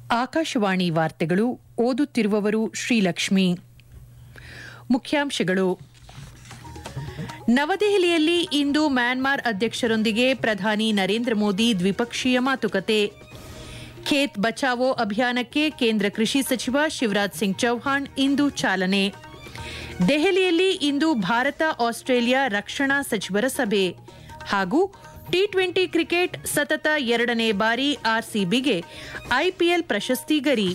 ಆಕಾಶವಾಣಿ ವಾರ್ತೆಗಳು ಓದುತ್ತಿರುವವರು ಶ್ರೀಲಕ್ಷ್ಮಿ ಮುಖ್ಯಾಂಶಗಳು ನವದೆಹಲಿಯಲ್ಲಿ ಇಂದು ಮ್ಯಾನ್ಮಾರ್ ಅಧ್ಯಕ್ಷರೊಂದಿಗೆ ಪ್ರಧಾನಿ ನರೇಂದ್ರ ಮೋದಿ ದ್ವಿಪಕ್ಷೀಯ ಮಾತುಕತೆ ಖೇತ್ ಬಚಾವೋ ಅಭಿಯಾನಕ್ಕೆ ಕೇಂದ್ರ ಕೃಷಿ ಸಚಿವ ಶಿವರಾಜ್ ಸಿಂಗ್ ಚೌಹಾಣ್ ಇಂದು ಚಾಲನೆ ದೆಹಲಿಯಲ್ಲಿ ಇಂದು ಭಾರತ ಆಸ್ಟ್ರೇಲಿಯಾ ರಕ್ಷಣಾ ಸಚಿವರ ಸಭೆ ಹಾಗೂ ಟಿ ಟ್ವೆಂಟಿ ಕ್ರಿಕೆಟ್ ಸತತ ಎರಡನೇ ಬಾರಿ ಆರ್ಸಿಬಿಗೆ ಐಪಿಎಲ್ ಪ್ರಶಸ್ತಿ ಗರಿ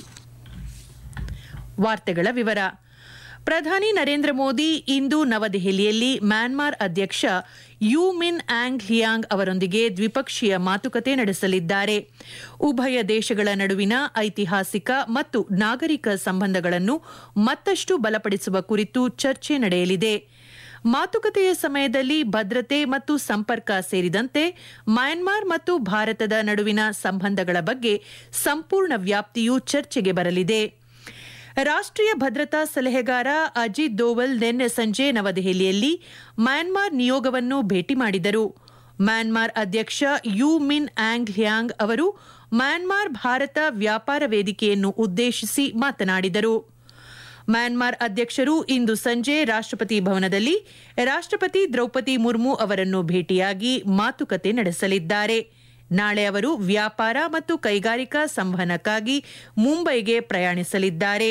ವಾರ್ತೆಗಳ ವಿವರ ಪ್ರಧಾನಿ ನರೇಂದ್ರ ಮೋದಿ ಇಂದು ನವದೆಹಲಿಯಲ್ಲಿ ಮ್ಯಾನ್ಮಾರ್ ಅಧ್ಯಕ್ಷ ಯು ಮಿನ್ ಆಂಗ್ ಹಿಯಾಂಗ್ ಅವರೊಂದಿಗೆ ದ್ವಿಪಕ್ಷೀಯ ಮಾತುಕತೆ ನಡೆಸಲಿದ್ದಾರೆ ಉಭಯ ದೇಶಗಳ ನಡುವಿನ ಐತಿಹಾಸಿಕ ಮತ್ತು ನಾಗರಿಕ ಸಂಬಂಧಗಳನ್ನು ಮತ್ತಷ್ಟು ಬಲಪಡಿಸುವ ಕುರಿತು ಚರ್ಚೆ ನಡೆಯಲಿದೆ ಮಾತುಕತೆಯ ಸಮಯದಲ್ಲಿ ಭದ್ರತೆ ಮತ್ತು ಸಂಪರ್ಕ ಸೇರಿದಂತೆ ಮ್ಯಾನ್ಮಾರ್ ಮತ್ತು ಭಾರತದ ನಡುವಿನ ಸಂಬಂಧಗಳ ಬಗ್ಗೆ ಸಂಪೂರ್ಣ ವ್ಯಾಪ್ತಿಯು ಚರ್ಚೆಗೆ ಬರಲಿದೆ ರಾಷ್ಟ್ರೀಯ ಭದ್ರತಾ ಸಲಹೆಗಾರ ಅಜಿತ್ ದೋವಲ್ ನಿನ್ನೆ ಸಂಜೆ ನವದೆಹಲಿಯಲ್ಲಿ ಮ್ಯಾನ್ಮಾರ್ ನಿಯೋಗವನ್ನು ಭೇಟಿ ಮಾಡಿದರು ಮ್ಯಾನ್ಮಾರ್ ಅಧ್ಯಕ್ಷ ಯು ಮಿನ್ ಆಂಗ್ ಹ್ಯಾಂಗ್ ಅವರು ಮ್ಯಾನ್ಮಾರ್ ಭಾರತ ವ್ಯಾಪಾರ ವೇದಿಕೆಯನ್ನು ಉದ್ದೇಶಿಸಿ ಮಾತನಾಡಿದರು ಮ್ಯಾನ್ಮಾರ್ ಅಧ್ಯಕ್ಷರು ಇಂದು ಸಂಜೆ ರಾಷ್ಟ್ರಪತಿ ಭವನದಲ್ಲಿ ರಾಷ್ಟ್ರಪತಿ ದ್ರೌಪದಿ ಮುರ್ಮು ಅವರನ್ನು ಭೇಟಿಯಾಗಿ ಮಾತುಕತೆ ನಡೆಸಲಿದ್ದಾರೆ ನಾಳೆ ಅವರು ವ್ಯಾಪಾರ ಮತ್ತು ಕೈಗಾರಿಕಾ ಸಂವಹನಕ್ಕಾಗಿ ಮುಂಬೈಗೆ ಪ್ರಯಾಣಿಸಲಿದ್ದಾರೆ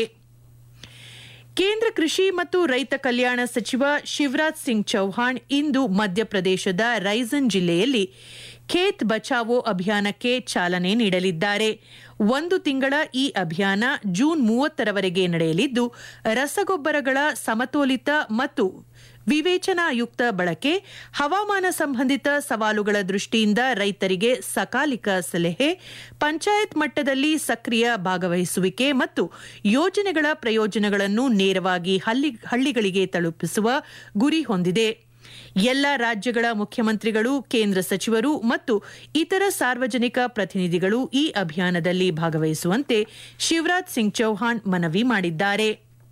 ಕೇಂದ್ರ ಕೃಷಿ ಮತ್ತು ರೈತ ಕಲ್ಯಾಣ ಸಚಿವ ಶಿವರಾಜ್ ಸಿಂಗ್ ಚೌಹಾಣ್ ಇಂದು ಮಧ್ಯಪ್ರದೇಶದ ರೈಸನ್ ಜಿಲ್ಲೆಯಲ್ಲಿ ಖೇತ್ ಬಚಾವೋ ಅಭಿಯಾನಕ್ಕೆ ಚಾಲನೆ ನೀಡಲಿದ್ದಾರೆ ಒಂದು ತಿಂಗಳ ಈ ಅಭಿಯಾನ ಜೂನ್ ಮೂವತ್ತರವರೆಗೆ ನಡೆಯಲಿದ್ದು ರಸಗೊಬ್ಬರಗಳ ಸಮತೋಲಿತ ಮತ್ತು ವಿವೇಚನಾಯುಕ್ತ ಬಳಕೆ ಹವಾಮಾನ ಸಂಬಂಧಿತ ಸವಾಲುಗಳ ದೃಷ್ಟಿಯಿಂದ ರೈತರಿಗೆ ಸಕಾಲಿಕ ಸಲಹೆ ಪಂಚಾಯತ್ ಮಟ್ಟದಲ್ಲಿ ಸಕ್ರಿಯ ಭಾಗವಹಿಸುವಿಕೆ ಮತ್ತು ಯೋಜನೆಗಳ ಪ್ರಯೋಜನಗಳನ್ನು ನೇರವಾಗಿ ಹಳ್ಳಿಗಳಿಗೆ ತಲುಪಿಸುವ ಗುರಿ ಹೊಂದಿದೆ ಎಲ್ಲ ರಾಜ್ಯಗಳ ಮುಖ್ಯಮಂತ್ರಿಗಳು ಕೇಂದ್ರ ಸಚಿವರು ಮತ್ತು ಇತರ ಸಾರ್ವಜನಿಕ ಪ್ರತಿನಿಧಿಗಳು ಈ ಅಭಿಯಾನದಲ್ಲಿ ಭಾಗವಹಿಸುವಂತೆ ಶಿವರಾಜ್ ಸಿಂಗ್ ಚೌಹಾಣ್ ಮನವಿ ಮಾಡಿದ್ದಾರೆ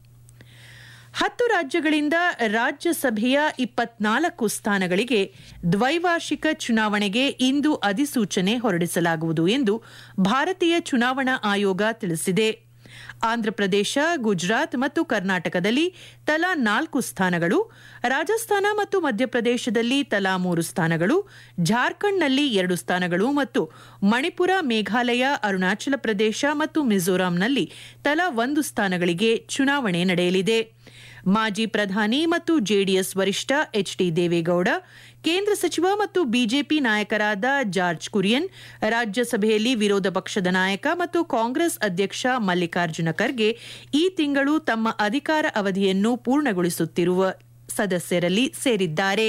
ಹತ್ತು ರಾಜ್ಯಗಳಿಂದ ರಾಜ್ಯಸಭೆಯ ಇಪ್ಪತ್ನಾಲ್ಕು ಸ್ಥಾನಗಳಿಗೆ ದ್ವೈವಾರ್ಷಿಕ ಚುನಾವಣೆಗೆ ಇಂದು ಅಧಿಸೂಚನೆ ಹೊರಡಿಸಲಾಗುವುದು ಎಂದು ಭಾರತೀಯ ಚುನಾವಣಾ ಆಯೋಗ ತಿಳಿಸಿದೆ ಆಂಧ್ರಪ್ರದೇಶ ಗುಜರಾತ್ ಮತ್ತು ಕರ್ನಾಟಕದಲ್ಲಿ ತಲಾ ನಾಲ್ಕು ಸ್ಥಾನಗಳು ರಾಜಸ್ಥಾನ ಮತ್ತು ಮಧ್ಯಪ್ರದೇಶದಲ್ಲಿ ತಲಾ ಮೂರು ಸ್ಥಾನಗಳು ಜಾರ್ಖಂಡ್ನಲ್ಲಿ ಎರಡು ಸ್ಥಾನಗಳು ಮತ್ತು ಮಣಿಪುರ ಮೇಘಾಲಯ ಅರುಣಾಚಲ ಪ್ರದೇಶ ಮತ್ತು ಮಿಜೋರಾಂನಲ್ಲಿ ತಲಾ ಒಂದು ಸ್ಥಾನಗಳಿಗೆ ಚುನಾವಣೆ ನಡೆಯಲಿದೆ ಮಾಜಿ ಪ್ರಧಾನಿ ಮತ್ತು ಜೆಡಿಎಸ್ ವರಿಷ್ಠ ಎಚ್ ಡಿ ದೇವೇಗೌಡ ಕೇಂದ್ರ ಸಚಿವ ಮತ್ತು ಬಿಜೆಪಿ ನಾಯಕರಾದ ಜಾರ್ಜ್ ಕುರಿಯನ್ ರಾಜ್ಯಸಭೆಯಲ್ಲಿ ವಿರೋಧ ಪಕ್ಷದ ನಾಯಕ ಮತ್ತು ಕಾಂಗ್ರೆಸ್ ಅಧ್ಯಕ್ಷ ಮಲ್ಲಿಕಾರ್ಜುನ ಖರ್ಗೆ ಈ ತಿಂಗಳು ತಮ್ಮ ಅಧಿಕಾರ ಅವಧಿಯನ್ನು ಪೂರ್ಣಗೊಳಿಸುತ್ತಿರುವ ಸದಸ್ಯರಲ್ಲಿ ಸೇರಿದ್ದಾರೆ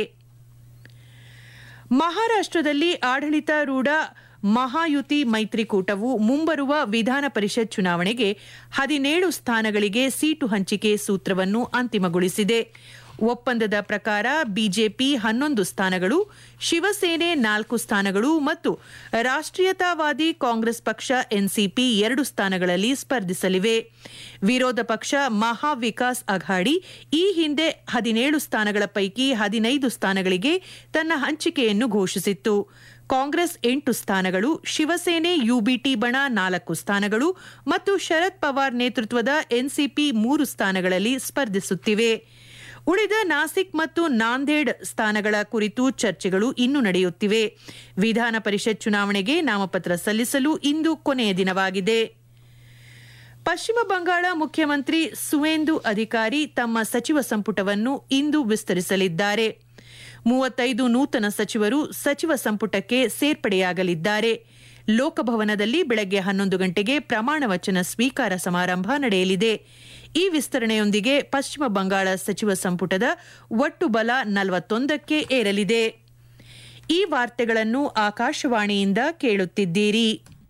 ಮಹಾರಾಷ್ಟದಲ್ಲಿ ಆಡಳಿತಾರೂಢ ಮಹಾಯುತಿ ಮೈತ್ರಿಕೂಟವು ಮುಂಬರುವ ವಿಧಾನ ಪರಿಷತ್ ಚುನಾವಣೆಗೆ ಹದಿನೇಳು ಸ್ಥಾನಗಳಿಗೆ ಸೀಟು ಹಂಚಿಕೆ ಸೂತ್ರವನ್ನು ಅಂತಿಮಗೊಳಿಸಿದೆ ಒಪ್ಪಂದದ ಪ್ರಕಾರ ಬಿಜೆಪಿ ಹನ್ನೊಂದು ಸ್ಥಾನಗಳು ಶಿವಸೇನೆ ನಾಲ್ಕು ಸ್ಥಾನಗಳು ಮತ್ತು ರಾಷ್ಟ್ರೀಯತಾವಾದಿ ಕಾಂಗ್ರೆಸ್ ಪಕ್ಷ ಎನ್ಸಿಪಿ ಎರಡು ಸ್ಥಾನಗಳಲ್ಲಿ ಸ್ಪರ್ಧಿಸಲಿವೆ ವಿರೋಧ ಪಕ್ಷ ಮಹಾ ವಿಕಾಸ್ ಅಘಾಡಿ ಈ ಹಿಂದೆ ಹದಿನೇಳು ಸ್ಥಾನಗಳ ಪೈಕಿ ಹದಿನೈದು ಸ್ಥಾನಗಳಿಗೆ ತನ್ನ ಹಂಚಿಕೆಯನ್ನು ಘೋಷಿಸಿತ್ತು ಕಾಂಗ್ರೆಸ್ ಎಂಟು ಸ್ಥಾನಗಳು ಶಿವಸೇನೆ ಯುಬಿಟಿ ಬಣ ನಾಲ್ಕು ಸ್ಥಾನಗಳು ಮತ್ತು ಶರದ್ ಪವಾರ್ ನೇತೃತ್ವದ ಎನ್ಸಿಪಿ ಮೂರು ಸ್ಥಾನಗಳಲ್ಲಿ ಸ್ಪರ್ಧಿಸುತ್ತಿವೆ ಉಳಿದ ನಾಸಿಕ್ ಮತ್ತು ನಾಂದೇಡ್ ಸ್ಥಾನಗಳ ಕುರಿತು ಚರ್ಚೆಗಳು ಇನ್ನೂ ನಡೆಯುತ್ತಿವೆ ವಿಧಾನ ಪರಿಷತ್ ಚುನಾವಣೆಗೆ ನಾಮಪತ್ರ ಸಲ್ಲಿಸಲು ಇಂದು ಕೊನೆಯ ದಿನವಾಗಿದೆ ಪಶ್ಚಿಮ ಬಂಗಾಳ ಮುಖ್ಯಮಂತ್ರಿ ಸುವೇಂದು ಅಧಿಕಾರಿ ತಮ್ಮ ಸಚಿವ ಸಂಪುಟವನ್ನು ಇಂದು ವಿಸ್ತರಿಸಲಿದ್ದಾರೆ ಮೂವತ್ತೈದು ನೂತನ ಸಚಿವರು ಸಚಿವ ಸಂಪುಟಕ್ಕೆ ಸೇರ್ಪಡೆಯಾಗಲಿದ್ದಾರೆ ಲೋಕಭವನದಲ್ಲಿ ಬೆಳಗ್ಗೆ ಹನ್ನೊಂದು ಗಂಟೆಗೆ ಪ್ರಮಾಣ ವಚನ ಸ್ವೀಕಾರ ಸಮಾರಂಭ ನಡೆಯಲಿದೆ ಈ ವಿಸ್ತರಣೆಯೊಂದಿಗೆ ಪಶ್ಚಿಮ ಬಂಗಾಳ ಸಚಿವ ಸಂಪುಟದ ಒಟ್ಟು ಬಲ ನಲವತ್ತೊಂದಕ್ಕೆ ಏರಲಿದೆ ಈ ವಾರ್ತೆಗಳನ್ನು ಆಕಾಶವಾಣಿಯಿಂದ ಕೇಳುತ್ತಿದ್ದೀರಿ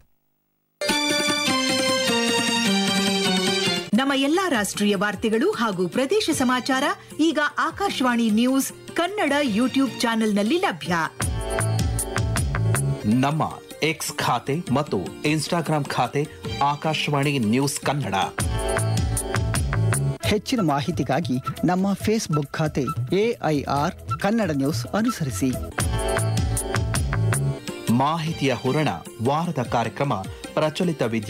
ನಮ್ಮ ಎಲ್ಲಾ ರಾಷ್ಟ್ರೀಯ ವಾರ್ತೆಗಳು ಹಾಗೂ ಪ್ರದೇಶ ಸಮಾಚಾರ ಈಗ ಆಕಾಶವಾಣಿ ನ್ಯೂಸ್ ಕನ್ನಡ ಯೂಟ್ಯೂಬ್ ಚಾನೆಲ್ನಲ್ಲಿ ಲಭ್ಯ ನಮ್ಮ ಎಕ್ಸ್ ಖಾತೆ ಮತ್ತು ಇನ್ಸ್ಟಾಗ್ರಾಂ ಖಾತೆ ಆಕಾಶವಾಣಿ ನ್ಯೂಸ್ ಕನ್ನಡ ಹೆಚ್ಚಿನ ಮಾಹಿತಿಗಾಗಿ ನಮ್ಮ ಫೇಸ್ಬುಕ್ ಖಾತೆ ಎಐಆರ್ ಕನ್ನಡ ನ್ಯೂಸ್ ಅನುಸರಿಸಿ ಮಾಹಿತಿಯ ಹೂರಣ ವಾರದ ಕಾರ್ಯಕ್ರಮ ಪ್ರಚಲಿತ ವಿದ್ಯಾ